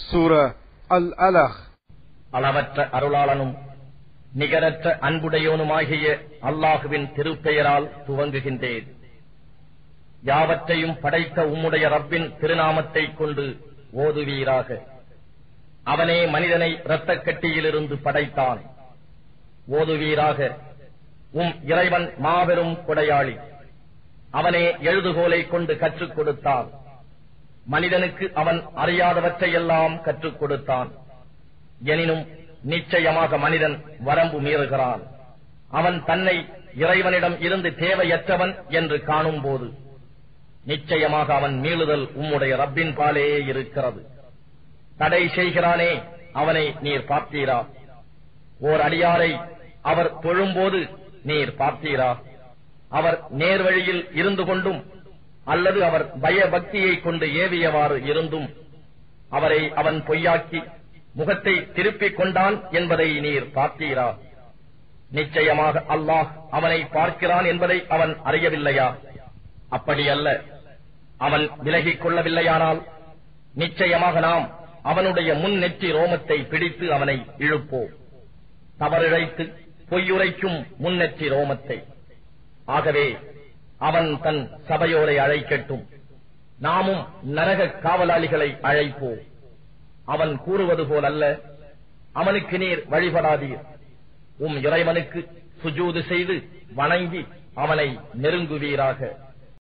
சூரா அல் அலஹ் அளவற்ற அருளாளனும் நிகரற்ற அன்புடையோனுமாகிய அல்லாஹுவின் திருப்பெயரால் துவங்குகின்றேன் யாவற்றையும் படைத்த உம்முடைய ரப்பின் திருநாமத்தைக் கொண்டு ஓதுவீராக அவனே மனிதனை இரத்தக் கட்டியிலிருந்து படைத்தான் ஓதுவீராக உம் இறைவன் மாபெரும் கொடையாளி அவனே எழுதுகோலை கொண்டு கற்றுக் கொடுத்தான் மனிதனுக்கு அவன் அறியாதவற்றையெல்லாம் கற்றுக் கொடுத்தான் எனினும் நிச்சயமாக மனிதன் வரம்பு மீறுகிறான் அவன் தன்னை இறைவனிடம் இருந்து தேவையற்றவன் என்று காணும்போது நிச்சயமாக அவன் மீளுதல் உம்முடைய ரப்பின் பாலே இருக்கிறது தடை செய்கிறானே அவனை நீர் பார்த்தீரா ஓர் அடியாரை அவர் தொழும்போது நீர் பார்த்தீரா அவர் நேர்வழியில் இருந்து கொண்டும் அல்லது அவர் பயபக்தியை கொண்டு ஏவியவாறு இருந்தும் அவரை அவன் பொய்யாக்கி முகத்தை திருப்பிக் கொண்டான் என்பதை நீர் பார்த்தீரா நிச்சயமாக அல்லாஹ் அவனை பார்க்கிறான் என்பதை அவன் அறியவில்லையா அப்படியல்ல அவன் விலகிக் கொள்ளவில்லையானால் நிச்சயமாக நாம் அவனுடைய முன் நெற்றி ரோமத்தை பிடித்து அவனை இழுப்போம் தவறிழைத்து பொய்யுரைக்கும் முன்னெற்றி ரோமத்தை ஆகவே அவன் தன் சபையோரை அழைக்கட்டும் நாமும் நரக காவலாளிகளை அழைப்போம் அவன் கூறுவது போலல்ல அவனுக்கு நீர் வழிபடாதீர் உம் இறைவனுக்கு சுஜூது செய்து வணங்கி அவனை நெருங்குவீராக